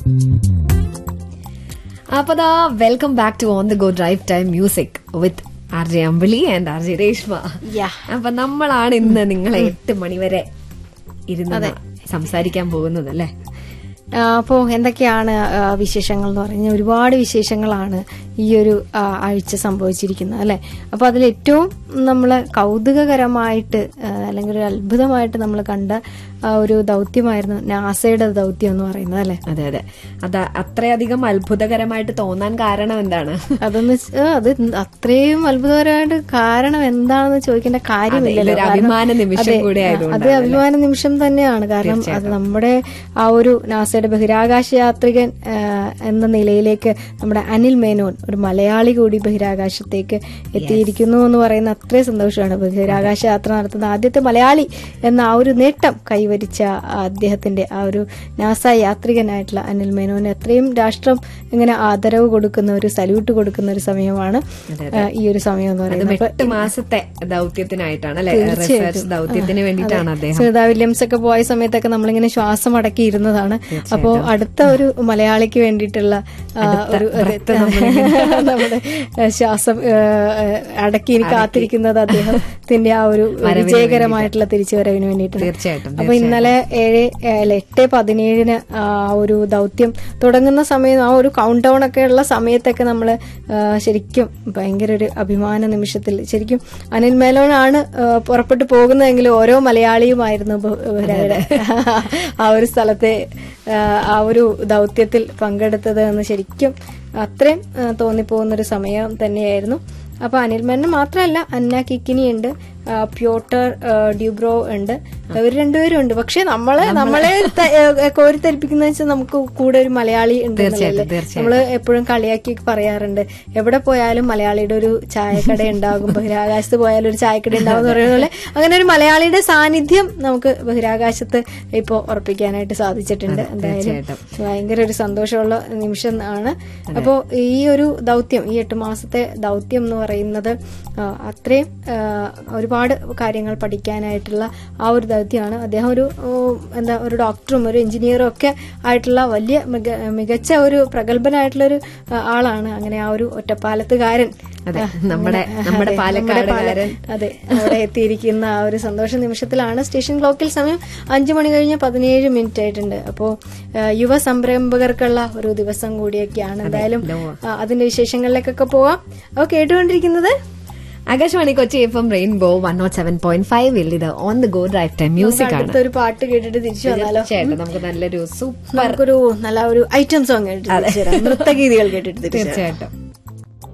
അപ്പൊ ദാ welcome back to on the go drive time music with R J Ambili and R J Reshma Yeah. അപ്പൊ നമ്മളാണ് ഇന്ന് നിങ്ങളെ എട്ട് മണിവരെ ഇരുന്ന് സംസാരിക്കാൻ പോകുന്നത് അല്ലേ ആ, അപ്പോ എന്തൊക്കെയാണ് ആ, വിശേഷങ്ങൾ എന്ന് പറഞ്ഞാൽ ഒരുപാട് വിശേഷങ്ങളാണ് ഈ ഒരു ആ, ആഴ്ച സംഭവിച്ചിരിക്കുന്നത് അല്ലെ അപ്പൊ അതിൽ ഏറ്റവും നമ്മൾ കൗതുകകരമായിട്ട് ആ, അല്ലെങ്കിൽ ഒരു അത്ഭുതമായിട്ട് നമ്മൾ കണ്ട ആ, ഒരു ദൗത്യമായിരുന്നു നാസയുടെ ദൗത്യം എന്ന് പറയുന്നത് അല്ലെ അതെ അതെ അത് അത്രയധികം അത്ഭുതകരമായിട്ട് തോന്നാൻ കാരണം എന്താണ് അതൊന്ന് ച- ആ, അത് അത്രയും അത്ഭുതകരമായിട്ട് കാരണം എന്താണെന്ന് ചോദിക്കേണ്ട കാര്യമില്ലല്ലോ ഇതൊരു കാരണം- അഭിമാന നിമിഷം അതെ, കൂടെ ആ, ആയതുകൊണ്ടാണ് അത് അഭിമാന നിമിഷം തന്നെയാണ് കാരണം അത് നമ്മുടെ ആ ഒരു നാസയുടെ ബഹിരാകാശ യാത്രികൻ ആ, എന്ന നിലയിലേക്ക് നമ്മുടെ അനിൽ മേനോൻ ഒരു മലയാളി കൂടി ബഹിരാകാശത്തേക്ക് എത്തിയിരിക്കുന്നു എന്ന് പറയുന്ന അത്രയും സന്തോഷമാണ് ബഹിരാകാശ യാത്ര നടത്തുന്ന ആദ്യത്തെ മലയാളി എന്ന ആ ഒരു നേട്ടം കൈവരിച്ച ആ അദ്ദേഹത്തിന്റെ ആ ഒരു നാസ യാത്രികനായിട്ടുള്ള അനിൽ മേനോന് എത്രയും രാഷ്ട്രം ഇങ്ങനെ ആദരവ് കൊടുക്കുന്ന ഒരു സല്യൂട്ട് കൊടുക്കുന്ന ഒരു സമയമാണ് ആ, ഈ ഒരു സമയം എന്ന് അതും പറയുന്നത് എട്ട് മാസത്തെ ദൗത്യത്തിനായിട്ടാണ് അല്ലെ റിസർച്ച് ദൗത്യത്തിന് വേണ്ടിയിട്ടാണ് അദ്ദേഹം സുനിത വില്യംസ് ഒക്കെ പോയ സമയത്തൊക്കെ നമ്മളിങ്ങനെ ശ്വാസം അടക്കി ഇരുന്നതാണ് അപ്പോ അടുത്ത ഒരു മലയാളിക്ക് വേണ്ടിയിട്ടുള്ള ആ, ഒരു അതെ, നമ്മുടെ ആ, ശ്വാസം ആ, അടക്കി ഇനി കാത്തിരിക്കുന്നത് അദ്ദേഹത്തിന്റെ ആ ഒരു വിജയകരമായിട്ടുള്ള തിരിച്ചുവരവിന് വേണ്ടിയിട്ടാണ് തീർച്ചയായിട്ടും അപ്പൊ ഇന്നലെ ഏഴ് അല്ല എട്ട് പതിനേഴിന് ആ ഒരു ദൗത്യം തുടങ്ങുന്ന സമയം ആ ഒരു കൗണ്ട് ഡൗൺ ഒക്കെ ഉള്ള സമയത്തൊക്കെ നമ്മൾ ശരിക്കും ഭയങ്കര ഒരു അഭിമാന നിമിഷത്തിൽ ശരിക്കും അനിൽ മേനോനാണ് ആ, പുറപ്പെട്ടു പോകുന്നതെങ്കിൽ ഓരോ മലയാളിയുമായിരുന്നു ബഹു- ഇവരുടെ ആ ഒരു സ്ഥലത്തെ ആ, ആ ഒരു ദൗത്യത്തിൽ പങ്കെടുത്തത് എന്ന് ശരിക്കും അത്രയും ആ, തോന്നിപ്പോകുന്ന ഒരു സമയം തന്നെയായിരുന്നു അപ്പൊ അനിൽ മേനൻ മാത്രമല്ല അന്ന കിക്കിനി ഉണ്ട് ആ, പ്യോട്ടർ ആ, ഡ്യൂബ്രോ ഉണ്ട് ഇവർ രണ്ടുപേരും ഉണ്ട് പക്ഷെ നമ്മളെ നമ്മളെ ത- ഏ, കോരിത്തരിപ്പിക്കുന്ന വെച്ചാൽ നമുക്ക് കൂടെ ഒരു മലയാളി ഉണ്ട് തീർച്ചയായിട്ടും, എന്നുള്ളതല്ലേ. തീർച്ചയായിട്ടും. നമ്മള് എപ്പോഴും കളിയാക്കി പറയാറുണ്ട് എവിടെ പോയാലും മലയാളിയുടെ ഒരു ചായക്കട ഉണ്ടാകും ബഹിരാകാശത്ത് പോയാലും ഒരു ചായക്കട ഉണ്ടാകും എന്ന് പറയുന്ന പോലെ അങ്ങനെ ഒരു മലയാളിയുടെ സാന്നിധ്യം നമുക്ക് ബഹിരാകാശത്ത് ഇപ്പോ ഉറപ്പിക്കാനായിട്ട് സാധിച്ചിട്ടുണ്ട് എന്തായാലും ഭയങ്കര ഒരു സന്തോഷമുള്ള നിമിഷം ആണ് അപ്പോ ഈ ഒരു ദൗത്യം ഈ എട്ട് മാസത്തെ ദൗത്യം എന്ന് പറയുന്നത് ആ, അത്രയും ആ, ഒരുപാട് കാര്യങ്ങൾ പഠിക്കാനായിട്ടുള്ള ആ ഒരു ദൗത്യമാണ് അദ്ദേഹം ഒരു ഓ, എന്താ ഒരു ഡോക്ടറും ഒരു എഞ്ചിനീയറും ഒക്കെ ആയിട്ടുള്ള വലിയ മിക- മികച്ച ഒരു പ്രഗത്ഭനായിട്ടുള്ള ഒരു ആ, ആളാണ് അങ്ങനെ ആ ഒരു ഒറ്റപ്പാലത്തുകാരൻ അതെ, ആ, നമ്മുടെ- അങ്ങനെ, നമ്മുടെ അതെ, പാലക്കാടുകാരൻ. പാല- അതെ അവിടെ എത്തിയിരിക്കുന്ന ആ ഒരു സന്തോഷ നിമിഷത്തിലാണ് സ്റ്റേഷൻ ക്ലോക്കിൽ സമയം അഞ്ചു മണി കഴിഞ്ഞ് പതിനേഴ് മിനിറ്റ് ആയിട്ടുണ്ട് അപ്പോ ആ, യുവ സംരംഭകർക്കുള്ള ഒരു ദിവസം കൂടിയൊക്കെയാണ് എന്തായാലും ആ, അതിന്റെ വിശേഷങ്ങളിലേക്കൊക്കെ പോവാം അപ്പൊ കേട്ടുകൊണ്ടിരിക്കുന്നത് Akashvani Kochi F M rainbow one nought seven point five ഇത് on the go drive time music ആണ് അടുത്തൊരു പാട്ട് കേട്ടിട്ട് തിരിച്ചു വന്നാലോ തീർച്ചയായിട്ടും നമുക്ക് നല്ലൊരു സൂപ്പർ നമുക്കൊരു നല്ല ഒരു ഐറ്റം സോങ് കേട്ടിട്ട് തിരിച്ചു വരാം. നൃത്തഗീതികൾ കേട്ടിട്ട് തിരിച്ചു വരാം. തീർച്ചയായിട്ടും